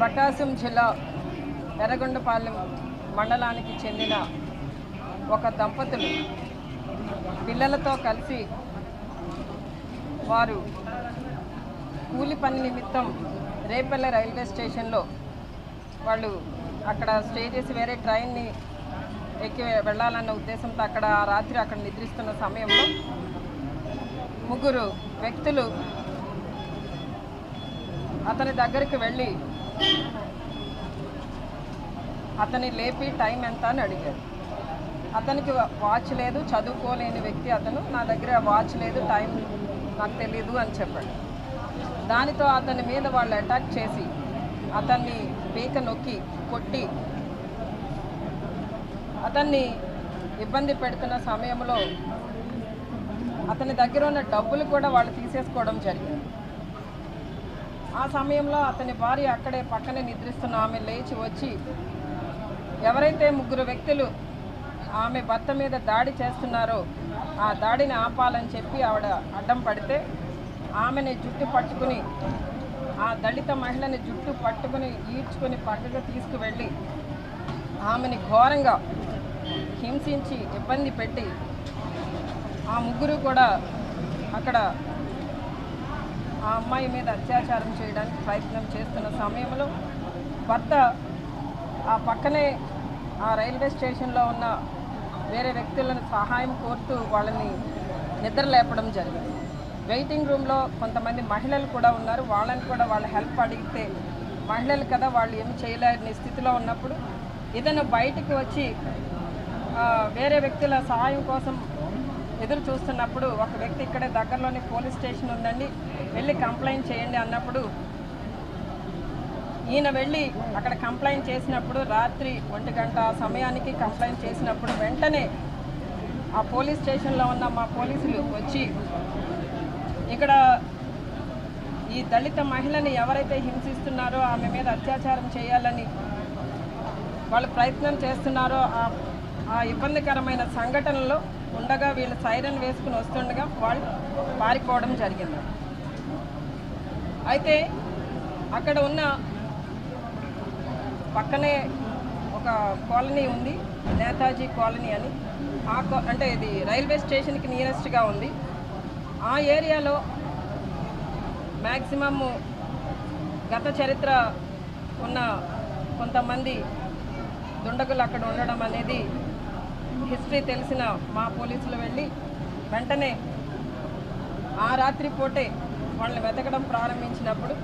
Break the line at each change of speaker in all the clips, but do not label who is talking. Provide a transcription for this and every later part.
ప్రకాశం జిల్లా ఎర్రగొండపాలెం మండలానికి చెందిన ఒక దంపతులు పిల్లలతో కలిసి వారు కూలి పని నిమిత్తం రేపల్లె రైల్వే స్టేషన్లో వాళ్ళు అక్కడ స్టే చేసి వేరే ట్రైన్ని ఎక్కి వెళ్ళాలన్న ఉద్దేశంతో అక్కడ ఆ రాత్రి అక్కడ నిద్రిస్తున్న సమయంలో ముగ్గురు వ్యక్తులు అతని దగ్గరికి వెళ్ళి అతని లేపి టైం ఎంత అని అడిగారు అతనికి వాచ్ లేదు చదువుకోలేని వ్యక్తి అతను నా దగ్గర వాచ్ లేదు టైం నాకు తెలియదు అని చెప్పాడు దానితో అతని మీద వాళ్ళు అటాక్ చేసి అతన్ని పీక నొక్కి కొట్టి అతన్ని ఇబ్బంది పెడుతున్న సమయంలో అతని దగ్గర ఉన్న డబ్బులు కూడా వాళ్ళు తీసేసుకోవడం జరిగింది ఆ సమయంలో అతని భార్య అక్కడే పక్కనే నిద్రిస్తున్న ఆమె లేచి వచ్చి ఎవరైతే ముగ్గురు వ్యక్తులు ఆమె భర్త మీద దాడి చేస్తున్నారో ఆ దాడిని ఆపాలని చెప్పి ఆవిడ అడ్డం పడితే ఆమెని జుట్టు పట్టుకుని ఆ దళిత మహిళని జుట్టు పట్టుకుని ఈడ్చుకొని పక్కకు తీసుకువెళ్ళి ఆమెని ఘోరంగా హింసించి ఇబ్బంది పెట్టి ఆ ముగ్గురు కూడా అక్కడ ఆ అమ్మాయి మీద అత్యాచారం చేయడానికి ప్రయత్నం చేస్తున్న సమయంలో భర్త ఆ పక్కనే ఆ రైల్వే స్టేషన్లో ఉన్న వేరే వ్యక్తులను సహాయం కోరుతూ వాళ్ళని నిద్ర లేపడం జరిగింది వెయిటింగ్ రూమ్లో కొంతమంది మహిళలు కూడా ఉన్నారు వాళ్ళని కూడా వాళ్ళ హెల్ప్ అడిగితే మహిళలు కదా వాళ్ళు ఏమి చేయలేని స్థితిలో ఉన్నప్పుడు ఇతను బయటికి వచ్చి ఆ, వేరే వ్యక్తుల సహాయం కోసం ఎదురు చూస్తున్నప్పుడు ఒక వ్యక్తి ఇక్కడే దగ్గరలోని పోలీస్ స్టేషన్ ఉందండి వెళ్ళి కంప్లైంట్ చేయండి అన్నప్పుడు ఈయన వెళ్ళి అక్కడ కంప్లైంట్ చేసినప్పుడు రాత్రి ఒంటి గంట సమయానికి కంప్లైంట్ చేసినప్పుడు వెంటనే ఆ పోలీస్ స్టేషన్లో ఉన్న మా పోలీసులు వచ్చి ఇక్కడ ఈ దళిత మహిళని ఎవరైతే హింసిస్తున్నారో ఆమె మీద అత్యాచారం చేయాలని వాళ్ళు ప్రయత్నం చేస్తున్నారో ఆ- ఆ ఇబ్బందికరమైన సంఘటనలో ఉండగా వీళ్ళు సైరన్ వేసుకుని వస్తుండగా వాళ్ళు పారిపోవడం జరిగింది అయితే అక్కడ ఉన్న పక్కనే ఒక కాలనీ ఉంది నేతాజీ కాలనీ అని ఆ కా అంటే ఇది రైల్వే స్టేషన్కి నియరెస్ట్గా ఉంది ఆ ఏరియాలో మ్యాక్సిమమ్ గత చరిత్ర ఉన్న కొంతమంది దుండగులు అక్కడ ఉండడం అనేది హిస్టరీ తెలిసిన మా పోలీసులు వెళ్ళి వెంటనే ఆ రాత్రి పూటే వాళ్ళని వెతకడం ప్రారంభించినప్పుడు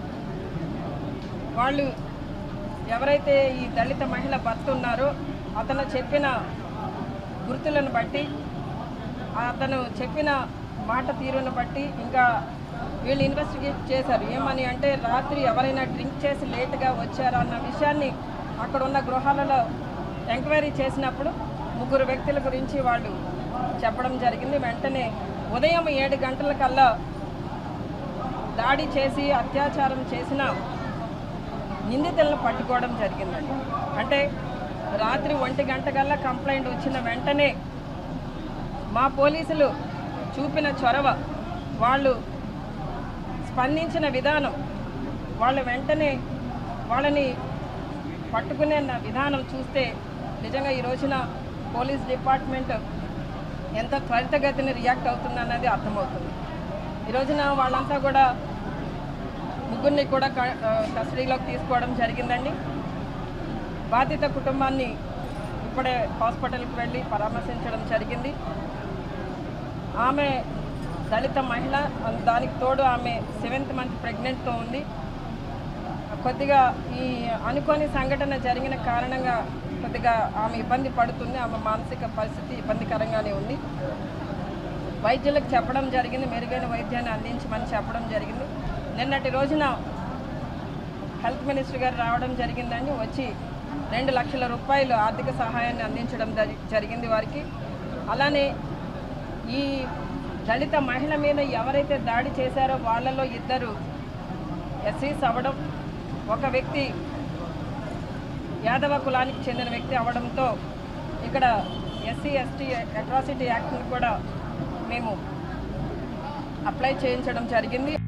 వాళ్ళు ఎవరైతే ఈ దళిత మహిళ భర్త ఉన్నారో అతను చెప్పిన గుర్తులను బట్టి అతను చెప్పిన మాట తీరును బట్టి ఇంకా వీళ్ళు ఇన్వెస్టిగేట్ చేశారు ఏమని అంటే రాత్రి ఎవరైనా డ్రింక్ చేసి లేట్గా వచ్చారా అన్న విషయాన్ని అక్కడ ఉన్న గృహాలలో ఎంక్వైరీ చేసినప్పుడు ముగ్గురు వ్యక్తుల గురించి వాళ్ళు చెప్పడం జరిగింది వెంటనే ఉదయం ఏడు గంటల కల్లా దాడి చేసి అత్యాచారం చేసిన నిందితులను పట్టుకోవడం జరిగిందండి అంటే రాత్రి ఒంటి గంట కల్లా కంప్లైంట్ వచ్చిన వెంటనే మా పోలీసులు చూపిన చొరవ వాళ్ళు స్పందించిన విధానం వాళ్ళు వెంటనే వాళ్ళని పట్టుకునే నా విధానం చూస్తే నిజంగా ఈ రోజున పోలీస్ డిపార్ట్మెంట్ ఎంత త్వరితగతిని రియాక్ట్ అవుతుందన్నది అర్థమవుతుంది ఈ రోజున వాళ్ళంతా కూడా ముగ్గురిని కూడా క- ఆ, కస్టడీలోకి తీసుకోవడం జరిగిందండి బాధిత కుటుంబాన్ని ఇప్పుడే హాస్పిటల్కి వెళ్ళి పరామర్శించడం జరిగింది ఆమె దళిత మహిళ దానికి తోడు ఆమె సెవెంత్ మంత్ ప్రెగ్నెంట్తో ఉంది కొద్దిగా ఈ అనుకోని సంఘటన జరిగిన కారణంగా కొద్దిగా ఆమె ఇబ్బంది పడుతుంది ఆమె మానసిక పరిస్థితి ఇబ్బందికరంగానే ఉంది వైద్యులకు చెప్పడం జరిగింది మెరుగైన వైద్యాన్ని అందించమని చెప్పడం జరిగింది నిన్నటి రోజున హెల్త్ మినిస్టర్ గారు రావడం జరిగిందండి వచ్చి రెండు లక్షల రూపాయలు ఆర్థిక సహాయాన్ని అందించడం జరి- జరిగింది వారికి అలానే ఈ దళిత మహిళ మీద ఎవరైతే దాడి చేశారో వాళ్ళలో ఇద్దరు ఎస్సీస్ అవ్వడం ఒక వ్యక్తి యాదవ కులానికి చెందిన వ్యక్తి అవ్వడంతో ఇక్కడ ఎస్సీ ఎస్టీ అట్రాసిటీ యాక్ట్ని కూడా మేము అప్లై చేయించడం జరిగింది